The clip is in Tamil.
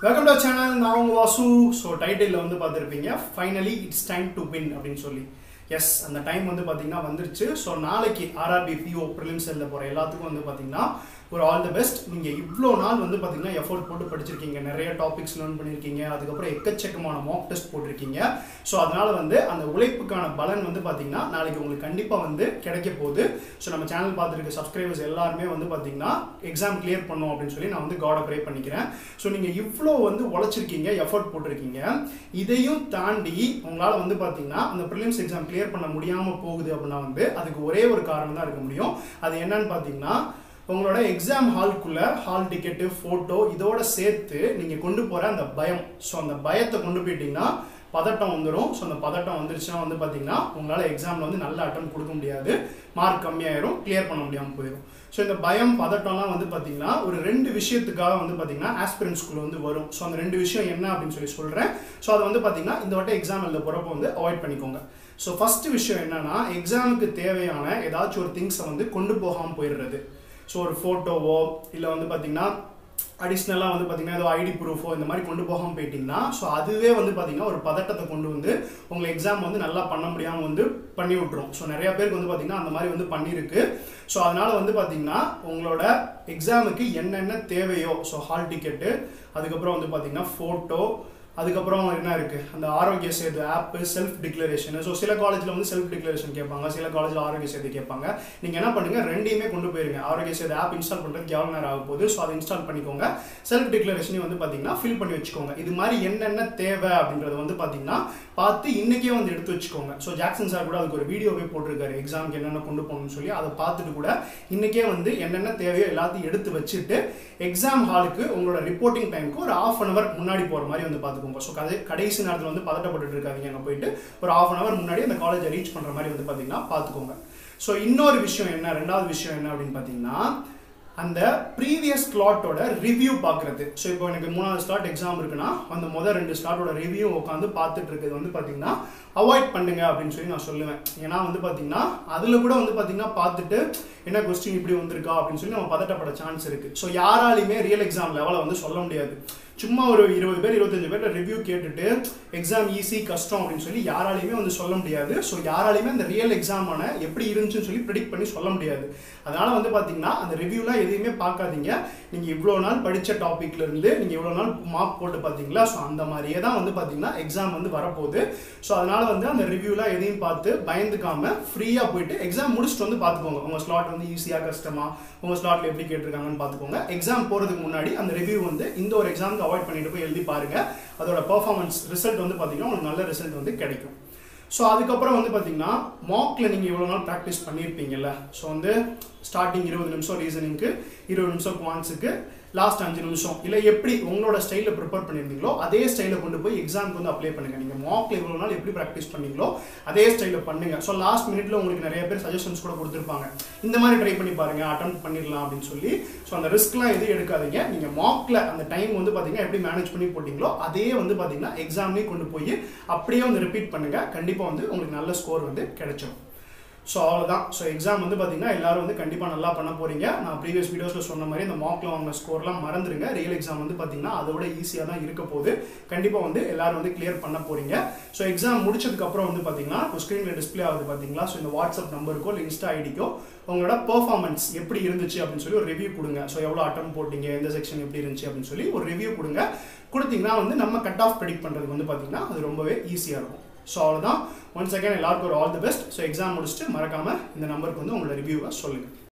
வெல்கம் டு சேனல் நான் உங்க வாசு ஸோ டைட்டிலில் வந்து பார்த்துருப்பீங்க finally it's time to win அப்படின்னு சொல்லி எஸ் அந்த டைம் வந்து பார்த்தீங்கன்னா வந்துருச்சு ஸோ நாளைக்கு ஆர்ஆர்பி பிஓ ப்ரிலிம்ஸ் எழுத போகிற எல்லாத்துக்கும் வந்து பார்த்தீங்கன்னா ஒரு ஆல் த பெஸ்ட் நீங்கள் இவ்வளோ நாள் வந்து பார்த்தீங்கன்னா எஃபோர்ட் போட்டு படிச்சிருக்கீங்க நிறைய டாபிக்ஸ் லேர்ன் பண்ணியிருக்கீங்க அதுக்கப்புறம் எக்கச்சக்கமான மாக் டெஸ்ட் போட்டிருக்கீங்க ஸோ அதனால வந்து அந்த உழைப்புக்கான பலன் வந்து பார்த்தீங்கன்னா நாளைக்கு உங்களுக்கு கண்டிப்பாக வந்து கிடைக்க போகுது ஸோ நம்ம சேனல் பார்த்துருக்க சப்ஸ்கிரைபர்ஸ் எல்லாருமே வந்து பார்த்தீங்கன்னா எக்ஸாம் கிளியர் பண்ணும் அப்படின்னு சொல்லி நான் வந்து காடை ப்ரே பண்ணிக்கிறேன் ஸோ நீங்கள் இவ்வளோ வந்து உழைச்சிருக்கீங்க எஃபோர்ட் போட்டிருக்கீங்க இதையும் தாண்டி உங்களால் வந்து பார்த்தீங்கன்னா அந்த ப்ரிலிம்ஸ் எக்ஸாம் கிளியர் பண்ண முடியாமல் போகுது அப்படின்னா வந்து அதுக்கு ஒரே ஒரு காரணம் தான் இருக்க முடியும் அது என்னன்னு பார்த்தீங்கன்னா உங்களோட எக்ஸாம் ஹால்குள்ள ஹால் டிக்கெட்டு ஃபோட்டோ இதோட சேர்த்து நீங்கள் கொண்டு போகிற அந்த பயம் ஸோ அந்த பயத்தை கொண்டு போயிட்டீங்கன்னா பதட்டம் வந்துடும் ஸோ அந்த பதட்டம் வந்துருச்சுன்னா வந்து பார்த்தீங்கன்னா உங்களால் எக்ஸாமில் வந்து நல்ல அட்டம் கொடுக்க முடியாது மார்க் கம்மியாயிரும் கிளியர் பண்ண முடியாமல் போயிடும் ஸோ இந்த பயம் பதட்டம்லாம் வந்து பார்த்தீங்கன்னா ஒரு ரெண்டு விஷயத்துக்காக வந்து பார்த்தீங்கன்னா ஆஸ்பிரன்ஸ்குள்ள வந்து வரும் ஸோ அந்த ரெண்டு விஷயம் என்ன அப்படின்னு சொல்லி சொல்கிறேன் ஸோ அதை வந்து பார்த்தீங்கன்னா இந்த வட்டம் எக்ஸாம் எழுத போகிறப்ப வந்து அவாய்ட் பண்ணிக்கோங்க ஸோ ஃபர்ஸ்ட் விஷயம் என்னன்னா எக்ஸாமுக்கு தேவையான ஏதாச்சும் ஒரு திங்ஸை வந்து கொண்டு போகாமல் போயிடுறது ஸோ ஒரு ஃபோட்டோவோ இல்லை வந்து பார்த்தீங்கன்னா அடிஷ்னலாக வந்து பார்த்தீங்கன்னா ஏதோ ஐடி ப்ரூஃபோ இந்த மாதிரி கொண்டு போகாமல் போயிட்டீங்கன்னா ஸோ அதுவே வந்து பார்த்தீங்கன்னா ஒரு பதட்டத்தை கொண்டு வந்து உங்களை எக்ஸாம் வந்து நல்லா பண்ண முடியாமல் வந்து பண்ணி விட்ரும் ஸோ நிறைய பேருக்கு வந்து பார்த்தீங்கன்னா அந்த மாதிரி வந்து பண்ணியிருக்கு ஸோ அதனால வந்து பார்த்தீங்கன்னா உங்களோட எக்ஸாமுக்கு என்னென்ன தேவையோ ஸோ ஹால் டிக்கெட்டு அதுக்கப்புறம் வந்து பார்த்தீங்கன்னா ஃபோட்டோ அதுக்கப்புறம் என்ன இருக்கு அந்த Aarogya Setu app self declaration so சில காலேஜில் வந்து செல்ஃப் டிக்ளரேஷன் கேட்பாங்க சில காலேஜில் ஆரோக்கிய சேது கேட்பாங்க நீங்கள் என்ன பண்ணுங்க ரெண்டையுமே கொண்டு போயிருங்க ஆரோக்கிய சேது ஆப் இன்ஸ்டால் பண்ணுறதுக்கு எவ்வளோ நேரம் ஆக போகுது ஸோ அதை இன்ஸ்டால் பண்ணிக்கோங்க செல்ஃப் டிக்ளரேஷனையும் வந்து பார்த்தீங்கன்னா ஃபில் பண்ணி வச்சுக்கோங்க இது மாதிரி என்னென்ன தேவை அப்படின்றது வந்து பார்த்தீங்கன்னா பார்த்து இன்னைக்கே வந்து எடுத்து வச்சுக்கோங்க ஸோ ஜாக்சன் சார் கூட அதுக்கு ஒரு வீடியோவே போட்டிருக்காரு எக்ஸாமுக்கு என்னென்ன கொண்டு போகணும்னு சொல்லி அதை பார்த்துட்டு கூட இன்னைக்கே வந்து என்னென்ன தேவையோ எல்லாத்தையும் எடுத்து வச்சுட்டு எக்ஸாம் ஹாலுக்கு உங்களோட ரிப்போர்ட்டிங் டைமுக்கு ஒரு ஆஃப் அன் அவர் முன்னாடி போகிற மாதிரி வந்து பார்த்துக்கோங்க ஸோ கதை கடைசி நேரத்தில் வந்து பதட்டப்பட்டு இருக்காதீங்க அங்கே போயிட்டு ஒரு ஆஃப் அன் அவர் முன்னாடி அந்த காலேஜை ரீச் பண்ணுற மாதிரி வந்து பார்த்தீங்கன்னா பார்த்துக்கோங்க ஸோ இன்னொரு விஷயம் என்ன ரெண்டாவது விஷயம் என்ன அப்படின்னு பார்த்தீங்கன்னா அந்த ப்ரீவியஸ் ஸ்லாட்டோட ரிவ்யூ பார்க்குறது ஸோ இப்போ எனக்கு மூணாவது ஸ்லாட் எக்ஸாம் இருக்குன்னா அந்த முதல் ரெண்டு ஸ்லாட்டோட ரிவ்யூ உட்காந்து பார்த்துட்டு இருக்கிறது வந்து பார்த்தீங்கன்னா அவாய்ட் பண்ணுங்க அப்படின்னு சொல்லி நான் சொல்லுவேன் ஏன்னா வந்து பார்த்தீங்கன்னா அதில் கூட வந்து பார்த்தீங்கன்னா பார்த்துட்டு என்ன கொஸ்டின் இப்படி வந்திருக்கா அப்படின்னு சொல்லி நம்ம பதட்டப்பட சான்ஸ் இருக்கு ஸோ யாராலையுமே ரியல் எக்ஸாம் லெவலை வந்து சொல்ல முடியாது சும்மா ஒரு இருபது பேர் இருபத்தஞ்சு பேர்ட்ட ரிவ்யூ கேட்டுட்டு எக்ஸாம் ஈஸி கஷ்டம் அப்படின்னு சொல்லி யாராலையுமே வந்து சொல்ல முடியாது ஸோ யாராலையுமே அந்த ரியல் எக்ஸாமான எப்படி இருந்துச்சுன்னு சொல்லி ப்ரிடிக்ட் பண்ணி சொல்ல முடியாது அதனால வந்து பார்த்தீங்கன்னா அந்த ரிவ்யூலாம் எதையுமே பார்க்காதீங்க நீங்கள் இவ்வளோ நாள் படித்த டாப்பிக்ல இருந்து நீங்கள் இவ்வளோ நாள் மார்க் போட்டு பார்த்தீங்களா ஸோ அந்த மாதிரியே தான் வந்து பார்த்தீங்கன்னா எக்ஸாம் வந்து வரப்போகுது ஸோ அதனால வந்து அந்த ரிவ்யூலாம் எதையும் பார்த்து பயந்துக்காம ஃப்ரீயாக போயிட்டு எக்ஸாம் முடிச்சுட்டு வந்து பார்த்துக்கோங்க உங்கள் ஸ்லாட் வந்து ஈஸியாக கஷ்டமா உங்கள் ஸ்லாட்ல எப்படி கேட்டிருக்காங்கன்னு பார்த்துக்கோங்க எக்ஸாம் போகிறதுக்கு முன்னாடி அந்த ரிவ்யூ வந்து இந்த ஒரு எக்ஸாமுக்கு அவாய்ட் பண்ணிட்டு போய் எழுதி பாருங்க அதோட பர்ஃபார்மன்ஸ் ரிசல்ட் வந்து பார்த்தீங்கன்னா உங்களுக்கு நல்ல ரிசல்ட் வந்து கிடைக்கும் ஸோ அதுக்கப்புறம் வந்து பார்த்தீங்கன்னா மாக்ல நீங்கள் இவ்வளோ நாள் ப்ராக்டிஸ் பண்ணியிருப்பீங்கல்ல ஸோ வந்து ஸ்டார்டிங் இருபது நிமிஷம் ரீசனிங்க்கு இருபது நிமிஷம் குவான்ஸுக்கு லாஸ்ட் அஞ்சு நிமிஷம் இல்லை எப்படி உங்களோட ஸ்டைலில் ப்ரிப்பேர் பண்ணியிருந்தீங்களோ அதே ஸ்டைலில் கொண்டு போய் எக்ஸாமுக்கு வந்து அப்ளை பண்ணுங்க நீங்கள் மாக்ல இவ்வளோ நாள் எப்படி ப்ராக்டிஸ் பண்ணீங்களோ அதே ஸ்டைலில் பண்ணுங்க ஸோ லாஸ்ட் மினிட்ல உங்களுக்கு நிறைய பேர் சஜஷன்ஸ் கூட கொடுத்துருப்பாங்க இந்த மாதிரி ட்ரை பண்ணி பாருங்க அட்டம் பண்ணிடலாம் அப்படின்னு சொல்லி ஸோ அந்த ரிஸ்க்லாம் எதுவும் எடுக்காதீங்க நீங்கள் மாக்ல அந்த டைம் வந்து பார்த்தீங்கன்னா எப்படி மேனேஜ் பண்ணி போட்டிங்களோ அதே வந்து பார்த்தீங்கன்னா எக்ஸாம்லேயும் கொண்டு போய் அப்படியே வந்து ரிப்பீட் பண்ணுங்க கண்டிப்பாக வந்து உங்களுக்கு நல்ல ஸ்கோர் வந்து கிடைச்சிடும் ஸோ அவ்வளோதான் ஸோ எக்ஸாம் வந்து பார்த்தீங்கன்னா எல்லாரும் வந்து கண்டிப்பாக நல்லா பண்ண போறீங்க நான் ப்ரீவியஸ் வீடியோஸில் சொன்ன மாதிரி இந்த மார்க்ல வாங்கின ஸ்கோர்லாம் மறந்துருங்க ரியல் எக்ஸாம் வந்து பார்த்தீங்கன்னா அதோட ஈஸியாக தான் இருக்க போகுது கண்டிப்பாக வந்து எல்லாரும் வந்து கிளியர் பண்ண போறீங்க ஸோ எக்ஸாம் முடிச்சதுக்கப்புறம் வந்து பார்த்தீங்கன்னா ஸ்க்ரீனில் டிஸ்பிளே ஆகுது பார்த்தீங்களா ஸோ இந்த வாட்ஸ்அப் நம்பருக்கோ இல்லை இன்ஸ்டா ஐடிக்கோ உங்களோட பெர்ஃபார்மன்ஸ் எப்படி இருந்துச்சு அப்படின்னு சொல்லி ஒரு ரிவ்யூ கொடுங்க ஸோ எவ்வளோ அட்டம் போட்டீங்க எந்த செக்ஷன் எப்படி இருந்துச்சு அப்படின்னு சொல்லி ஒரு ரிவ்யூ கொடுங்க கொடுத்தீங்கன்னா வந்து நம்ம கட் ஆஃப் ப்ரெடிக்ட் பண்ணுறதுக்கு வந்து பார்த்தீங்கன்னா அது ரொம்பவே ஈஸியாக இருக்கும் ஸோ அவ்வளோதான் ஒன்ஸ் அகேன் எல்லாருக்கும் ஒரு all the best so exam முடிச்சுட்டு மறக்காமல் இந்த நம்பருக்கு வந்து உங்களோட ரிவ்யூவை சொல்லுங்கள்